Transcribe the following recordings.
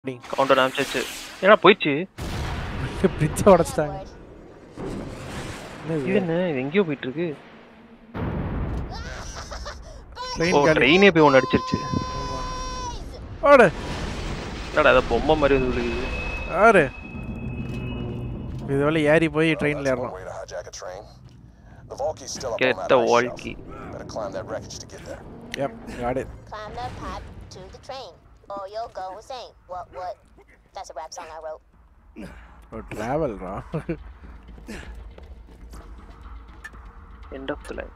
Counter அனுப்பிச்சாச்சு ஏன்னா போயிடுச்சு பிரிட்ஜை உடச்சிட்டாங்க இது என்ன இது எங்கேயோ போயிட்டு இருக்கு ட்ரெயின் ஓ காலி ட்ரெயினே போய் ஒன்று அடிச்சிருச்சு ஓடு என்னடா அதை பொம்மை மாதிரி இது விழுகுது ஆறு இது வேலை ஏறி போய் ட்ரெயினில் ஏறலாம் One way to hijack a train. The Volky's still up Get on that the ice walkie. shelf. Better climb that wreckage to get there. Yep, got it. Climb the pipe to the train, or you'll go insane. What, what? That's a rap song I wrote. ஒரு ட்ராவல்ரா end of the line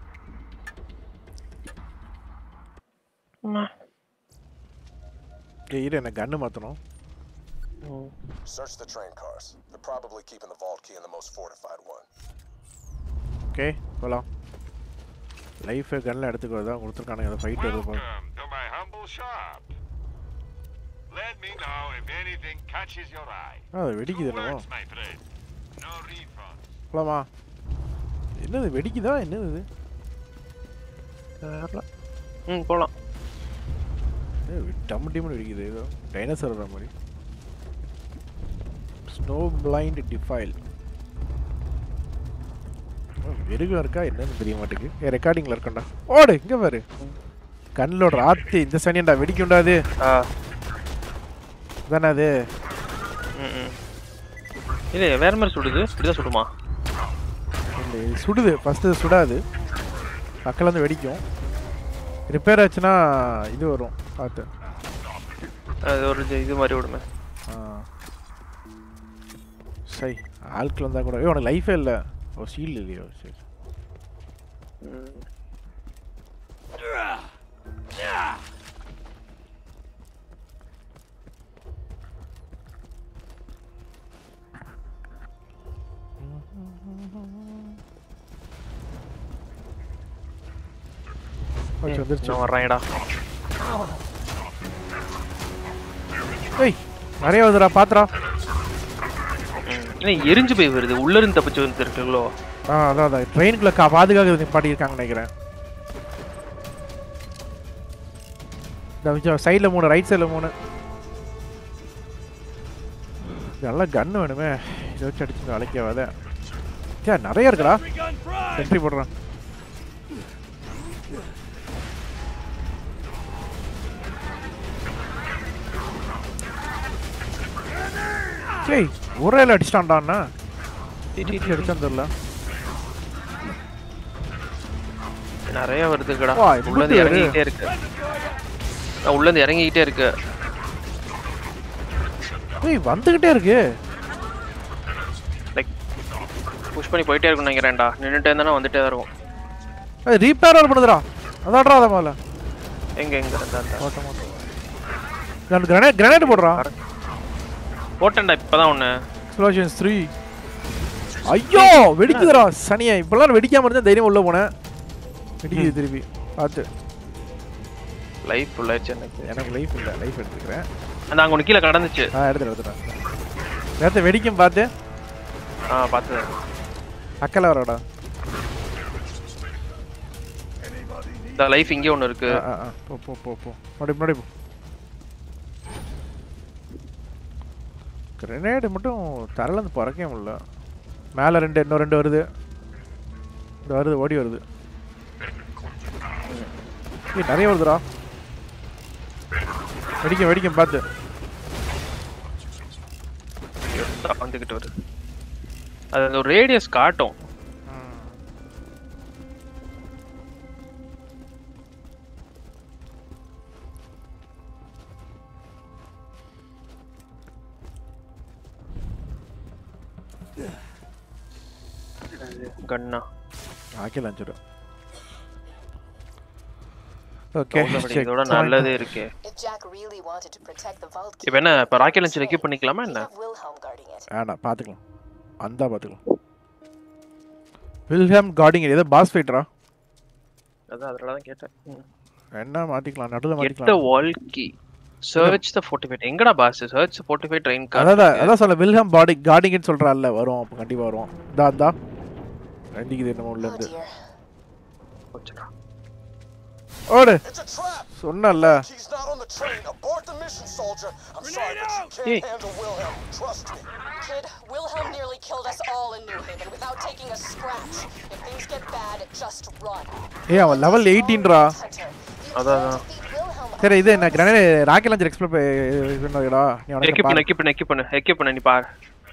இரு எனக்கு கன்று மாற்றணும் Search the train cars. They're probably keeping the vault key in the most fortified one. Okay போகலாம் life கன்னில் எடுத்துக்கோ தான் கொடுத்துருக்கானுங்க அதை ஃபைட் எதுவும் Welcome to my humble shop. Let me know if anything catches your eye. ஆ அது வெடிக்குது Two என்னவோ words, my friend. No refunds. போலாமா என்னது வெடிக்குதா என்னது இது தெரியல ம் போகலாம் ஏய், டம் டிம்னு வெடிக்குது ஏதோ டைனோசர் வர மாதிரி ஸ்னோ பிளைண்ட் டிஃபைல் வெறுகம் இருக்கா என்னன்னு தெரிய மாட்டேங்குது ரெக்கார்டிங்கில் இருக்கண்டா ஓடு இங்கே பாரு கண்ணிலோட ஆத்து இந்த சனியன்டா வெடிக்கும்டா அது ஆ தானே அது ம் ம் இல்லை வேற மாதிரி சுடுது இப்படிதான் சுடுமா இல்லை, இது சுடுது ஃபஸ்ட்டு சுடாது பக்கத்துல இருந்து வெடிக்கும் ரிப்பேர் ஆச்சுன்னா இது வரும் பார்த்து அது ஒரு இது- இது மாதிரி விடுமே ஆ சரி ஆட்கள் வந்தால் கூட ஏய் உனக்கு லைஃபே இல்லை ஓ ஷீல்டு இல்லையோ சரி ம். ஓகே வந்துருச்சு நான் வர்றேன்டா ஏய் நிறைய வருதுடா பாத்துடா ம் இல்லை எரிஞ்சு போய் வருது உள்ள இருந்து தப்பிச்சு வந்துருக்குங்களோ ஆ அதான் அதான் ட்ரெயினுக்குள்ள கா பாதுகாக்க நிப்பாட்டியிருக்காங்கன்னு நினைக்கிறேன் இந்த சைடில் மூணு ரைட் சைடில் மூணு நல்லா கன்று வேணுமே இதை வச்சு அடிச்சு அழைக்காத சே நிறைய இருக்குடா என்ட்ரி போடுறான் சரி ஒரே அடிச்சிட்டான்டா அண்ணா டிடி அடிச்சான் தெரியல நிறைய வருதுங்கடா வா, உள்ள இருந்து இப்படி இறங்கிக்கிட்டே இருக்கு நான் உள்ள இருந்து இறங்கிக்கிட்டே இருக்கு ஏய் வந்துகிட்டே இருக்கு லைக் புஷ் பண்ணி போயிட்டே இருக்கும் நினைக்கிறேன்டா நின்றுட்டே இருந்தா வந்துட்டே தான் இருக்கும் அது ரீபேர் வேறு பண்ணுதுடா அதான்டா அதை முதல்ல எங்க எங்க இருந்தா இருந்தா. ஓட்ட மாட்டோம் கிரனேட் கிரனேட் போடுறா போட்டேன்டா இப்பதான் ஒண்ணு எக்ஸ்ப்ளோஷன்ஸ் த்ரீ ஐயோ வெடிக்குதுடா சனியா இப்பெல்லாம் வெடிக்காம இருந்தா தைரியம் உள்ள போனேன் வெடிக்குது திருப்பி பார்த்து லைஃப் ஃபுல்லாச்சு எனக்கு எனக்கு லைஃப் இல்லை லைஃப் எடுத்துக்கிறேன் அந்த அங்க ஒன்று கீழே கடந்துச்சு ஆ எடுத்துட்டு எடுத்துட்டேன் நேரத்தை வெடிக்கும் பார்த்து ஆ பார்த்து அக்கல வரடா இந்த லைஃப் இங்கே ஒன்று இருக்கு ஆ, ஆ, ஆ. போ போ போ போ முன்னாடி முன்னாடி போ கிரனேடு மட்டும் தரலேருந்து பறக்கவே முடியல மேலே ரெண்டு இன்னும் ரெண்டு வருது இந்த வருது ஓடி வருது ஏய் நிறைய வருதுடா வெடிக்கும் வெடிக்கும் பார்த்து வந்துகிட்டு வருது அது அந்த ஒரு ரேடியஸ் காட்டும் கண்ணா ஆக்கி லஞ்சிடும் ஓகே இதோட நல்லதே இருக்கே If Jack really wanted to protect the vault key, இப்போ என்ன இப்போ ராக்கெட் லஞ்ச் ரெக்யூப் பண்ணிக்கலாமா he'd என்ன have Wilhelm guarding it. வேணாம் பார்த்துக்கலாம் அந்த பார்த்துக்கலாம் வில்ஹாம் கார்டிங் ஏதோ பாஸ் ஃபைட்டரா அதான் அதனால தான் கேட்டேன் ம். என்ன மாற்றிக்கலாம் நடுவில் கெட் த மாற்றிக்கலாம் வால்கி சர்ச் த ஃபோர்ட்டிஃபைட் எங்கடா பாஸ் சர்ச் ஃபோர்ட்டிஃபைட் ட்ரெயின் அதான் அதான் சொல்ல வில்ஹாம் பாடி கார்டிங்னு சொல்கிறான்ல வரும் அப்போ கண்டிப்பாக வரும் இதா இதா ரெண்டிக்குது என்னமோ Oh உள்ளேருந்து dear. போச்சுடா ஓடு It's a trap! சொன்னல He's not on the train. Abort the mission, soldier. I'm sorry, but you can't Hey. handle Wilhelm. Trust me. Kid, Wilhelm nearly killed us all in New Haven without taking a scratch. If things get bad, just run. ஏய் அவன் level எயிட்டீன்ரா Hunter, அதான் அதான் Defeat Wilhelm. சரி இது என்ன grenade rocket launcher explore பண்ணடா நீ உனக்கு எக்யூப் பண்ணு பாரு. எக்யூப் பண்ணு எக்யூப் பண்ணு எக்யூப் பண்ணு நீ பாரு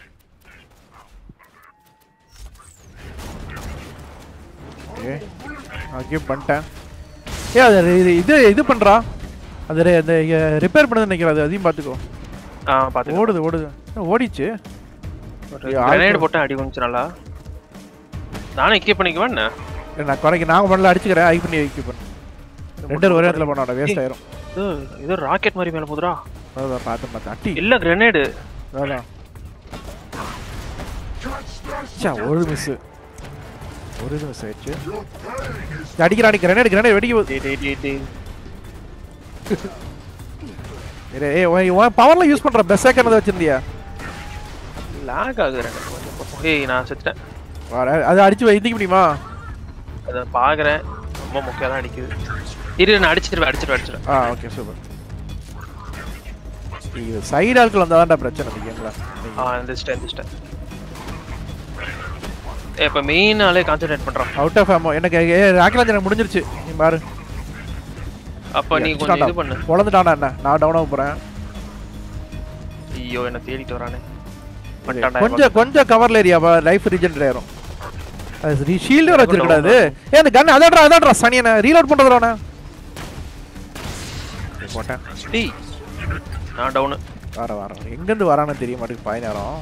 ஓகே எக்யூப் பண்ணிட்டேன் ஏய் அது இது- இது இது பண்றா அது ரெ- அந்த ரிப்பேர் பண்ணது நினைக்கிறேன் அது அதையும் பார்த்துக்கோ ஆ பாத்து ஓடுது ஓடுது என்ன ஓடிச்சு ஏய், ஆள் கிரனேட் போ- போட்டு அடி கொஞ்சம் நல்லா நானும் எக்யூப் பண்ணிக்குவேன் என்ன? ஏய், நான் குறைக்க நான் முதல்ல அடிச்சுக்கிறேன் ஐ பண்ணி எக்யூப் பண்ணு ரெண்டு பேரும் ஒரே இடத்துல பண்ணாடா வேஸ்ட் ஆயிரும் இது இது ராக்கெட் மாதிரி மேல போதுடா அதான் பார்த்தேன் பார்த்தேன் அட்டி இல்ல கிரனேடு அதான் ச்சா, ஒரு மிஸ் ஒரு இது மிஸ் ஆயிடுச்சு இது அடிக்கிறான் கிரனேட் கிரனேட் வெடிக்க போகுது. டேய் டேய் டேய் டேய் இரு, ஏய் உன் உன் பவர்ல யூஸ் பண்ற பெஸ்ட் சேக்கர் வச்சிருந்தியா லாக் ஆகுது எனக்கு கொஞ்சம் பக்கம். ஏய் நான் செத்துட்டேன் வர அது அடிச்சு வை இந்திக்க முடியுமா அதை பாக்குறேன் ரொம்ப முக்கியம் தான் அடிக்குது இரு நான் அடிச்சிருவேன் அடிச்சிருவேன் அடிச்சிருவேன் ஆ ஓகே சூப்பர் இது சைடு ஆட்கள் வந்தாதான்டா பிரச்சனை இந்த கேம்ல ஆ எந்திரிச்சிட்டேன் எந்திரிச்சிட்டேன் ஏய் இப்போ மெயின் ஆளே கான்சென்ட்ரேட் பண்றான் அவுட் ஆஃப் ஆமோ எனக்கு ராக்கெட் எனக்கு முடிஞ்சிருச்சு நீ பாரு அப்ப நீ கொஞ்சம் இது பண்ணு பொழந்துட்டானா என்ன நான் டவுன் ஆக போறேன் ஐயோ என்ன தேடிட்டு வரானே இது பண்ணிட்டான்டா கொஞ்சம் கொஞ்சம் கவர்ல ஏரியா லைஃப் ரீஜென்ரேட் ஆயிரும் அது ஷீல்டு வர வச்சிருக்கூடாது ஏ அந்த கன் அதாட்ரா அதாட்ரா சனியனை ரீலோட் பண்றதுடா போட்டேன் டேய் நான் டவுனு வர வர வர. எங்கிருந்து வரான்னு தெரிய மாட்டேங்குது பாய் நேரம்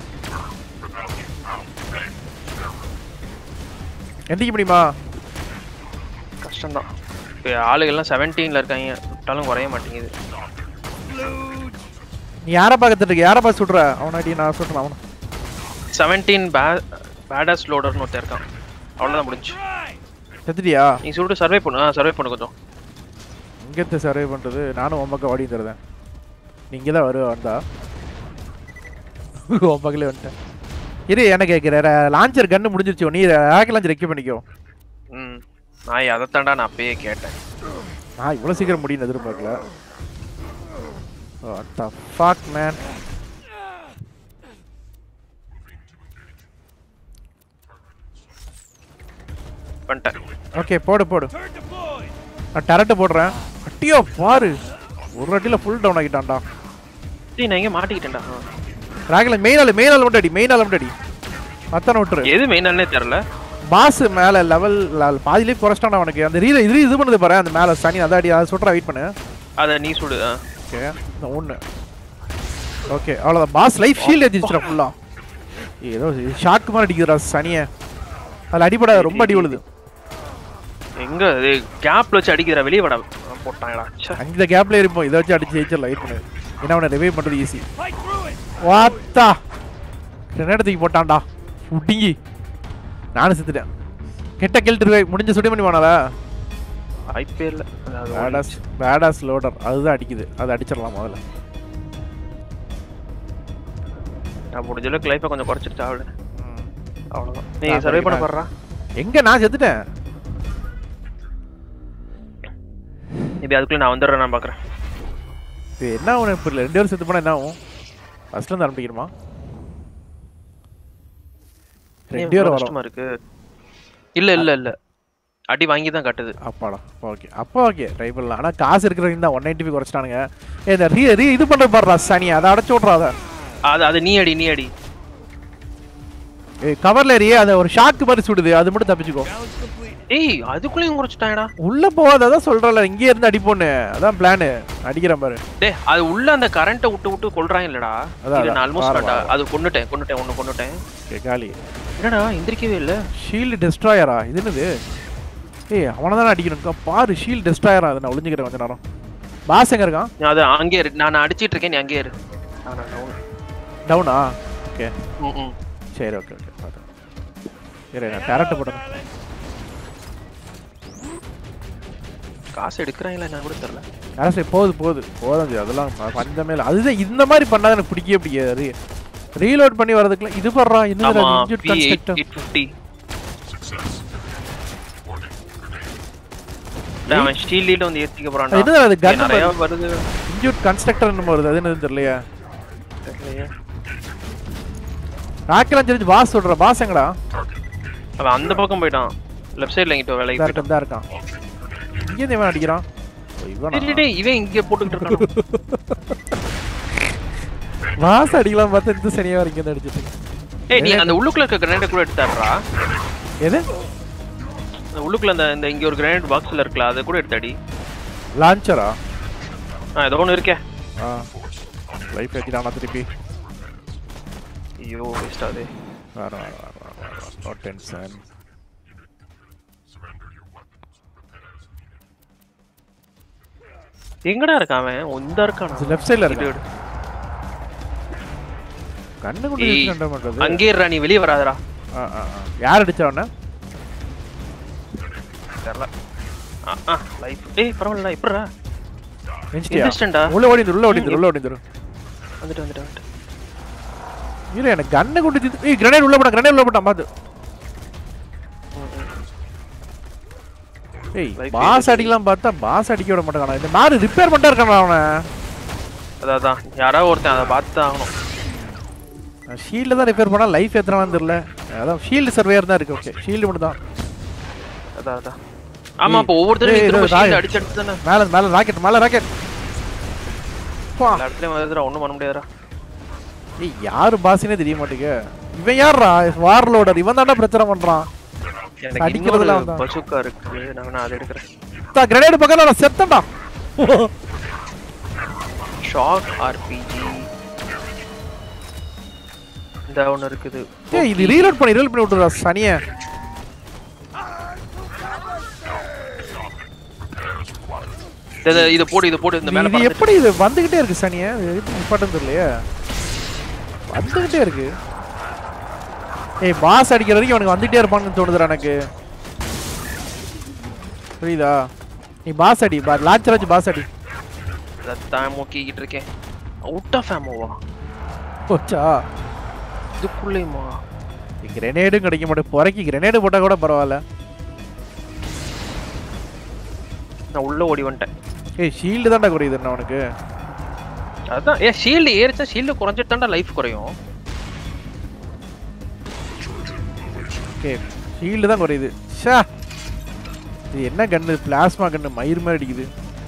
எந்திக்க முடியுமா கஷ்டம்தான் இப்போ ஆளுகள்லாம் செவன்டீனில் இருக்காங்க விட்டாலும் குறைய மாட்டேங்குது நீ யாரை பார்க்கறது இருக்க யாரை பார்த்து சுடுற அவனாடி நான் சுடுறேன் அவனை செவன்டீன் பே பேடாஸ் லோடர்னு ஒருத்தன் இருக்கான் அவ்வளோதான் முடிஞ்சு செத்துட்டியா நீ சொல்லிட்டு சர்வே பண்ணு ஆ சர்வே பண்ணு கொஞ்சம் இங்கேருந்து சர்வே பண்ணுறது நானும் உன் பக்கம் ஓடி தருதேன் நீ இங்கே தான் வருவ வந்தா உன் பக்கலே வந்துட்டேன் இரு எனக்கு லான்ச்சர் கன்று முடிஞ்சிருச்சு நீ ராக்கெட் லான்ச்சர் ரெக்கி பண்ணிக்கோ ம் நான் அதைத்தாண்டா நான் அப்பயே கேட்டேன் நான் இவ்வளோ சீக்கிரம் முடியும் எதிர்பார்க்கல What the fuck, man? பண்ணிட்டேன் ஓகே போடு போடு நான் டரட்டு போடுறேன் அட்டியோ பாரு ஒரு அட்டியில் ஃபுல் டவுன் ஆகிட்டான்டா டேய் நான் எங்கே மாட்டிக்கிட்டேன்டா ஆ. ராகல மெயின் ஆள் மெயின் ஆள் மட்டும் அடி மெயின் ஆள் மட்டும் அடி அத்தனை விட்டுரு எது மெயினானே தெரில பாஸ் மேல லெவல் பாதிலே குறைச்சிட்டான் அவனுக்கு அந்த ரீல இது இது பண்ணுது பாரு அந்த மேல சனி அதை அடி அதை சுட்றா வெயிட் பண்ணு அதை நீ சுடு ஆ. ஓகே இந்த ஒன்று ஓகே அவ்வளோதான் பாஸ் லைஃப் ஷீல்ட் ஏற்றிச்சுடா ஃபுல்லாக ஏதோ ஷாக்கு மாதிரி அடிக்குதுடா சனியை அதில் அடிபடாது ரொம்ப அடி விழுது எங்க கேப்ல வச்சு அடிக்கிற வெளியே வட போட்டாங்கடா ச்சே. அந்த கேப்ல இருப்போம் இதை வச்சு அடிச்சு ஜெயிச்சிடலாம் வெயிட் பண்ணு ஏன்னா அவனை ரிவைவ் பண்ணுறது ஈஸி வாத்தா கிரனேட் போட்டான்டா புடிங்கி நானும் செத்துட்டேன் கெட்ட கெல்ட் ரிவைவ் முடிஞ்ச சுடி பண்ணி போனால வாய்ப்பே இல்லை அது பேடாஸ் பேடாஸ் லோடர் அதுதான் அடிக்குது அதை அடிச்சிடலாம் முதல்ல நான் முடிஞ்ச அளவுக்கு லைஃப்பை கொஞ்சம் குறைச்சிட்டு ஆகல அவ்வளோதான் நீ நான் சர்வே பண்ண படிக்கிறேன். போடுறா எங்க நான் செத்துட்டேன் இது அதுக்குள்ள நான் வந்துடுறேன் நான் பார்க்குறேன் இது என்ன ஆகும் இப்போ ரெண்டு பேரும் செத்து போனா என்ன ஆகும் ஃபர்ஸ்ட்ல இருந்து ஆரம்பிக்கணுமா ரெண்டு பேரும் வரும் கஷ்டமா இருக்கு இல்ல இல்ல இல்ல அடி வாங்கி தான் காட்டுது அப்பாடா ஓகே அப்போ ஓகே ட்ரை பண்ணலாம் ஆனால் காசு இருக்கிறவங்க தான் ஒன் நைன்டி ஃபைவ் குறைச்சிட்டானுங்க ஏய், இந்த ரீ ரீ இது பண்ணுற பாடுறா சனி அதை அடைச்சு விட்றாத அது அது நீ அடி நீ அடி ஏய் கவர்ல ஏறியே அதை ஒரு ஷாக்கு மாதிரி சுடுது அது மட்டும் தப்பிச்சுக்கோ ஏய் அதுக்குள்ளேயும் குறைச்சிட்டாங்கடா உள்ள போகாத அதான் சொல்றல இங்கே இருந்து அடிப்போன்னு அதான் பிளானு அடிக்கிறேன் பாரு டேய் அது உள்ள அந்த கரண்ட்டை விட்டு விட்டு கொல்றாங்க இல்லடா அதான், இது நான் அதான். ஆல்மோஸ்ட் வர, வர. அது கொன்னுட்டேன் கொன்னுட்டேன் ஒன்னு கொன்னுட்டேன் ஓகே காலி என்னடா எந்திரிக்கவே இல்ல ஷீல்டு டெஸ்ட்ராயரா இது என்னது ஏய் அவனை தானே அடிக்கணும் பாரு ஷீல்டு டெஸ்ட்ராயரா அதை நான் ஒளிஞ்சுக்கிறேன் கொஞ்ச நேரம் பாஸ் எங்க இருக்கான் நீ அது அங்கே இரு நான் அடிச்சிட்டு இருக்கேன் நீ அங்கேயே இரு நான் நான் down. டவுனா ஓகே ம், ம். சரி ஓகே ஓகே பார்த்தேன் சரி நான் டேரக்ட் போட்டேன் காசு எடுக்கிறாங்களா என்ன கூட தெரியல அரசு போகுது போகுது போதும் ஜி, அதெல்லாம் ப- பஞ்சமே இல்லை அதுதான் இந்த மாதிரி பண்ணாத எனக்கு பிடிக்கவே பிடிக்காது ரீலோட் பண்ணி வரதுக்குலாம் இது பண்றா ஆமா இன்னும் இன்ஜூட் B eight constructor eight fifty டேய், அவன் ஷீல்டில வந்து ஏத்திக்க போறான்டா அது என்னது அது ஏய், gun நிறைய பாரு. வருது இன்ஜூட் கன்ஸ்ட்ரக்டர் என்னமோ வருது அது என்னது தெரியலையா தெரியலையே. ராக்கெல்லாம் தெரிஞ்சு பாஸ் சொல்ற பாஸ் எங்கடா அவன் அந்த பக்கம் போயிட்டான் லெஃப்ட் சைடுல இங்கிட்ட வேலைக்கு இதா போயிட்டான் இருக்கான் இதா இருக்கான் இங்கே இருந்து இவன் அடிக்கிறான் ஓ, இவனா? டேய், டேய், டேய், இவன் இங்க போட்டுக்கிட்டு இருக்கான் பாஸ் அடிக்கலாம் பார்த்தா இந்த சனியா வரைக்கும் இருந்து அடிச்சிட்டு இருக்கு. ஏய் நீ அந்த உள்ளுக்குள்ள இருக்க கிரனேட் கூட எடுத்தாடுறா எது அந்த உள்ளுக்குள்ள அந்த இந்த இங்க ஒரு கிரனேட் பாக்ஸ்ல இருக்குல்ல அதை கூட எடுத்தாடி லான்ச்சரா ஆ ஏதோ ஒன்று இருக்கே ஆ லைஃப் ஏற்றிட்டானா திருப்பி ஐயோ வேஸ்ட் ஆகுது வர வர வர வர வர நோ டென்ஷன் எங்கடா இருக்கான் அவன் இந்த இருக்கான் லெஃப்ட் சைடில் இருக்கு கண்ணு கொண்டு ஏய், யூஸ் பண்ண மாட்டது அங்கே இருடா நீ வெளியே வராதடா ஆ ஆ ஆ. யார் அடிச்சவன தெரியல ஆ ஆ லைஃப் டேய் பரவாயில்ல எப்படிடா நெஞ்சிட்டியா Instant-ஆ? உள்ள ஓடிந்துரு உள்ள ஓடிந்துரு உள்ள ஓடிந்துரு வந்துட்டு வந்துட்டு வந்துட்டு இல்ல எனக்கு கண்ணு கொண்டு தீத்து- ஏய் கிரனேட் உள்ள போடா கிரனேட் உள்ள போட்டா பாத்து ஏய் Life பாஸ் ஏறுது. அடிக்கலாம் பார்த்தா பாஸ் அடிக்க விட மாட்டானா இந்த மாதிரி ரிப்பேர் பண்ணிட்டா இருக்கானா அவனை அதான் அதான் யாராவது ஒருத்தன் அதை பார்த்து தான் ஆகணும் ஷீல்டு தான் ரிப்பேர் பண்ணா லைஃப் எத்தனான்னு தெரியல அதான் ஷீல்டு சர்வேயர் தான் இருக்கு ஓகே ஷீல்டு மட்டும் தான் அதான் அதான் ஆமா ஏய், அப்போ ஒவ்வொருத்தரும் ஏய், நீ திரும்ப இது ராய். shield அடிச்சு அடிச்சு தானே மேல மேல ராக்கெட் மேல ராக்கெட் எல்லா இடத்துலயும் வந்துடுறா ஒன்றும் பண்ண முடியாதுடா ஏய் யாரு பாஸ்னே தெரிய மாட்டேங்க இவன் யாரா வார்லோடர் இவன் தான்டா பிரச்சனை பண்றான் எனக்கு இன்னொரு அடிக்கிறதுல அவன்தான். பசுக்கா இருக்கு நான் வேணா அதை எடுக்கிறேன் தா கிரனேட் பக்கத்துல நான் செத்தடா ஷாக் ஆர்பிஜி இந்த ஒன்று இருக்குது ஏய் இது ரீலோட் பண்ணி ரீலோட் பண்ணி விட்டுறா சனிய இதை இதை போடு இதை போடு இந்த மேல இது பறந்துட்டு. எப்படி இது வந்துகிட்டே இருக்கு சனிய இது எப்படி நிப்பாட்டம் தெரியலையே வந்துகிட்டே இருக்கு ஏய் பாஸ் அடிக்கிற வரைக்கும் அவனுக்கு வந்துட்டே இருப்பான்னு தோணுதுடா எனக்கு புரியுதா நீ பாஸ் அடி பா லான்ச்சர் வச்சு பாஸ் அடி அதைத்தான் மூக்கிக்கிட்டு இருக்கேன் அவுட் ஆஃப் ஆமோவா போச்சா இதுக்குள்ளேயுமா கிரெனேடும் கிடைக்க மாட்டேன் புறக்கி கிரெனேடு போட்டா கூட பரவாயில்ல நான் உள்ள ஓடி வந்துட்டேன் ஏய் ஷீல்டு தான்டா குறையுது என்ன அவனுக்கு அதான் ஏன் ஷீல்டு ஏறிச்சா ஷீல்டு குறைஞ்சிட்டு தான்டா லைஃப் குறையும் ஓகே ஷீல்டு தான் குறையுது ஷா இது என்ன கன்னு பிளாஸ்மா கன்னு மயிர் மாதிரி அடிக்குது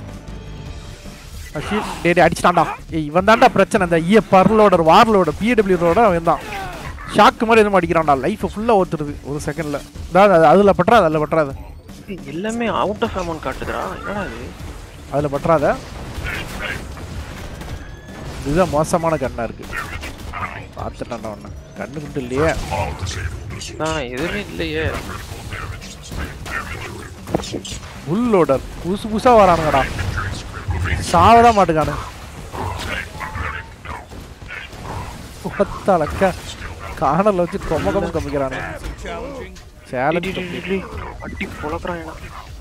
ஷீல்ட் டே டே அடிச்சிட்டான்டா ஏய் இவன் தான்டா பிரச்சனை இந்த ஈய பர்லோட வார்லோட பிடபிள்யூரோட அவன் தான் ஷாக்கு மாதிரி எதுவும் அடிக்கிறான்டா லைஃப் ஃபுல்லாக ஓத்துருது ஒரு செகண்ட்ல அதாவது அது அதில் பற்றாது அதில் பற்றாது ஏய், எல்லாமே அவுட் ஆஃப் ஆமோன்னு காட்டுதுடா என்னடா இது அதில் பற்றாத இதுதான் மோசமான கண்ணா இருக்கு பார்த்துட்டான்டா ஒன்று கண்ணு குண்டு இல்லையே நான் எதுவுமே இல்லையே புல்லோடர் புதுசு புதுசா வரானுங்கடா சாவதான் மாட்டுக்கானு ஒத்தாலக்க காணல வச்சு கொம்ம கொம்ம கம்மிக்கிறானு சேலஞ்ச் அடி பொழக்கிறான் ஏன்னா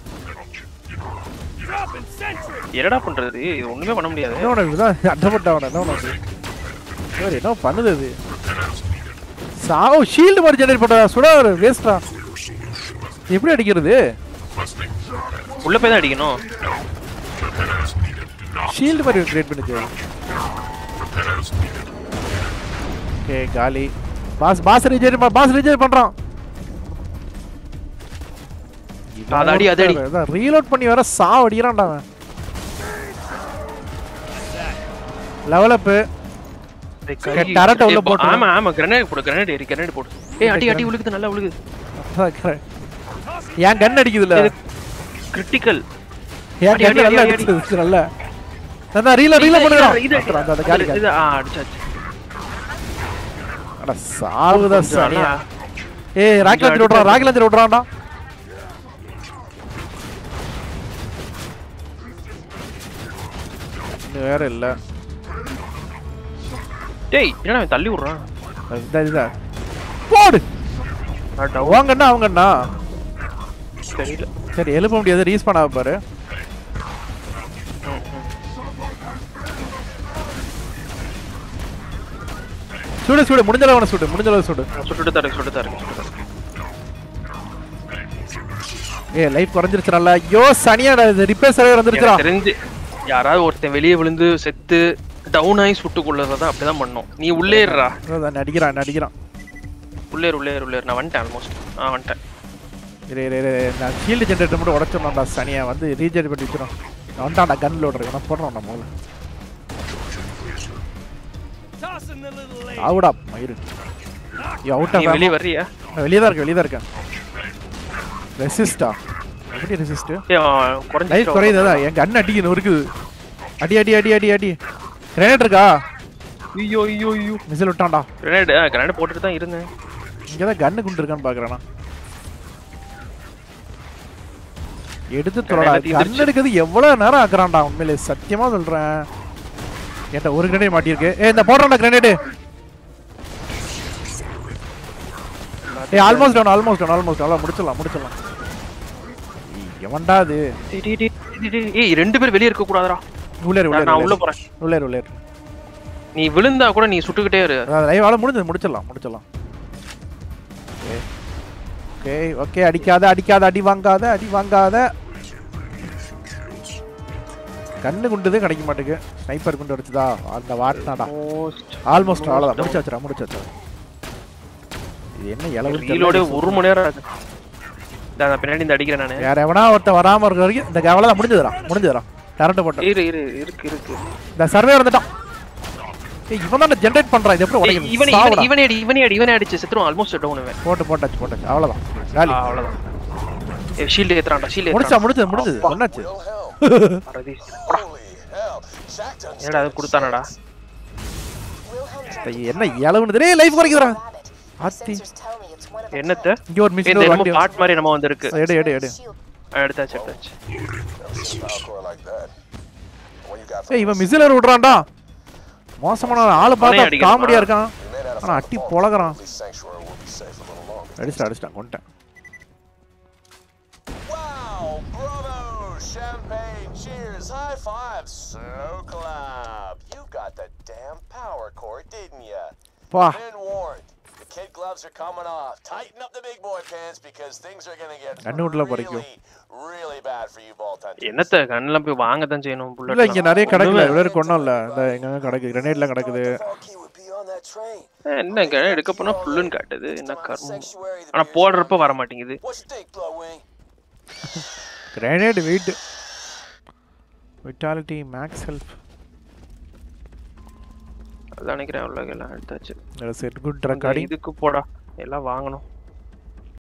என்னடா பண்றது இது ஒண்ணுமே பண்ண முடியாது என்ன உனக்கு இதுதான் அட்டப்பட்டவன என்ன உனக்கு சரி என்ன பண்ணுது அது சாவு ஷீல்டு மாதிரி ஜெனரேட் பண்றா சுடா வேஸ்டா எப்படி அடிக்கிறது உள்ள போய் தான் அடிக்கணும் ஷீல்டு மாதிரி கிரியேட் பண்ணுச்சு ஓகே காலி boss boss reject boss reject பண்றான் அது அடி, அது அடி. ரீலோட் பண்ணி வர சா அடிக்கிறான்டா அவன் லெவல் அப் டரட்டை உள்ள ஏய், போட்டு. ஆமா ஆமா கிரனேட் போடு கிரனேட் ஏறி கிரனேட் போடு ஏய் அடி அடி உழுகுது நல்லா உழுகுது ஏன் கன் அடிக்குதுல இது கிரிட்டிக்கல் ஏன் அடி, கன் அடி, நல்லா அடி, அடிச்சது நல்ல நான் ரீலோட் ரீலோட் பண்ணுறான் அந்த அந்த காலி இது ஆ அடிச்சாச்சு அட சாவுதா கொஞ்சம் சனியா நல்லா. ஏய் ராக்கெட் லான்ச்சர் விட்றான் ராக்கெட் லான்ச்சர் விட்றான்டா இன்னும் வேற இல்ல டேய் என்னடா அவன் தள்ளி விடுறான் இதுதான் இதுதான் போடு நான் down. வாங்கண்ணா அவங்கண்ணா தெரியல சரி எழுப்ப முடியாது ரீஸ் பண்ண பாரு சுடு சுடு முடிஞ்ச அளவு அவனை சுடு முடிஞ்ச அளவு சுடு நான் சுட்டுட்டு தான் இருக்கு சுட்டுட்டு தான் இருக்கு சுட்டுட்டு தான் இருக்கு. ஏ லைஃப் குறைஞ்சிருச்சுடா ஐயோ சனியாடா இது ரிப்பேர் சர்வர் வந்துருச்சுடா எனக்கு தெரிஞ்சு யாராவது ஒருத்தன் வெளியே விழுந்து செத்து டவுன் ஆகி சுட்டு கொள்ளுறதா அப்படிதான் பண்ணோம் நீ உள்ளே இருடா அதான் நடிக்கிறான் நடிக்கிறான் உள்ளே இரு, உள்ளே இரு, உள்ளே இரு. நான் வந்துட்டேன் ஆல்மோஸ்ட் ஆ வந்துட்டேன் இரு இரு இரு நான் ஷீல்டு ஜென்ரேட்டர் மட்டும் உடச்சிடணும்டா சனியா வந்து ரீஜென்ரேட் பண்ணி வச்சிடும் வந்துட்டான்டா கன் லோடர் நான் போடுறோம் நம்ம முதல்ல ஆவுடா மயிறு அவுட் நீ ஆஃப் வெளியே வர்றியா வெளியே தான் இருக்கேன் வெளியே தான் இருக்கேன் ரெசிஸ்டா எப்படி ரெசிஸ்ட் ஏ குறைஞ்சி லைஃப் குறையுது அதான் என் கண் அடிக்கணும் இருக்குது அடி அடி அடி அடி அடி கிரேனேட் இருக்கா ஐயோ ஐயோ ஐயோ மிசில் விட்டான்டா கிரனேட் கிரனேட் போட்டுட்டு தான் இருந்தேன் இங்கே தான் கன்னு குண்டு இருக்கான்னு பார்க்குறேண்ணா எடுத்து தொடடா Grenade தீந்துருச்சு. கன் எடுக்கிறது எவ்வளோ நேரம் ஆக்குறான்டா உண்மையிலே சத்தியமா சொல்றேன் என்கிட்ட ஒரு கிரனேட் மாட்டியிருக்கு ஏ இந்த போடுறான்டா கிரனேடு ஏ almost down almost down almost அவ்வளோ முடிச்சிடலாம் முடிச்சிடலாம் ஏய், எவன்டா அது டேய், டேய், டேய், டேய், டேய். ஏய் ரெண்டு பேர் வெளியே இருக்க கூடாதுடா உள்ளே இரு, உள்ளே நான் இரு, உள்ள உள்ளே போறேன் இரு. உள்ளே இரு, உள்ளே இரு. நீ விழுந்தா கூட நீ சுட்டுக்கிட்டே இரு அதான் லைவ் ஆள முடிஞ்சது முடிச்சிடலாம் முடிச்சிடலாம் ஓகே ஓகே அடிக்காத அடிக்காத அடி வாங்காத அடி வாங்காத கண்ணு குண்டுதே கிடைக்க மாட்டேங்குது ஸ்னைப்பர் குண்டு அடிச்சுதா அந்த வாட்டினாடா ஆல்மோஸ்ட் அவ்வளோதான் முடிச்சு வச்சுடா முடிச்சு வச்சுடா இது என்ன இளவு ரீலோட ஒரு மணி நேரம் ஆகுது இந்தா, நான் பின்னாடி இந்த அடிக்கிறேன் நானு வேற எவனா ஒருத்தன் வராம இருக்க வரைக்கும் இந்த கவலை முடிஞ்சதுடா முடிஞ்சதுடா கரண்ட் போட்டேன் இரு இரு இருக்கு இருக்கு இந்த சர்வே வந்துட்டான் ஏய் இவன் தான் ஜென்ரேட் பண்றான் இது எப்படி ஏய், உடைக்குது இவனே சாவுடா. இவனே இவனே அடி இவனே அடி இவனே அடிச்சு செத்துரும் ஆல்மோஸ்ட் டவுன் இவன் போட்டு போட்டாச்சு போட்டாச்சு அவ்வளோதான் காலி ஆ, அவ்வளவுதான் ஏ ஷீல்ட் ஏத்துறான்டா ஷீல்ட் முடிச்சா ஏத்துறான் முடிச்சது முடிச்சது என்னாச்சு Wilhelm, அரதி holy hell. Jack done என்னடா அது கொடுத்தானடா Wilhelm ஐய, என்ன இளவுன்னு தெரியும் லைஃப் குறைக்குதுடா rabbit. ஆத்தி Sensors tell me it's one of a என்னத்த இங்க ஒரு மிஷின் இந்த ஒரு என்னமோ வண்டி பாட் மாதிரி நம்ம வந்திருக்கு எடு எடு எடு shield. ஆ, எடுத்தாச்சு எடுத்தாச்சு Never seen a power core like that. What you got for ஏய் இவன் மிசிலர் விடுறான்டா மோசமான ஆளு அவனே பார்த்தா அடிக்கிறான். காமெடியா இருக்கான் We may not have ஆனா found அட்டி the vault, பொழகுறான் but at least Sanctuary will be safe a little longer. அடிச்சிட்டான் அடிச்சிட்டான் கொண்டேன் Wow! Bravo! Champagne! Cheers! High five! So club! You got the damn power core, didn't ya? பா Been warned. The kid gloves are coming off. Tighten up the big boy pants because things are gonna get கண்ணு விட்டுல பறிக்கும். really, really bad for you, Vault Hunters. என்னத்த கண்ணெல்லாம் போய் வாங்க தான் செய்யணும் இல்ல இங்க புல்லட் நிறைய கிடக்குல இவ்வளவு இருக்கு ஒண்ணும் இல்ல இந்த எங்க கிடக்கு கிரனேட்லாம் கிடக்குது The vault key would be on that train. என்ன கிணறு எடுக்க போனா புல்லுன்னு காட்டுது என்ன Come on, கர்மம் Sanctuary, the ஆனா beer's போடுறப்ப on. வர மாட்டேங்குது What you think, Blowwing? Grenade wait vitality max help அதான் நினைக்கிறேன் உள்ள எல்லாம் எடுத்தாச்சு செட் குட் ரெக்கார்டிங் இதுக்கு போடா எல்லாம் வாங்கணும்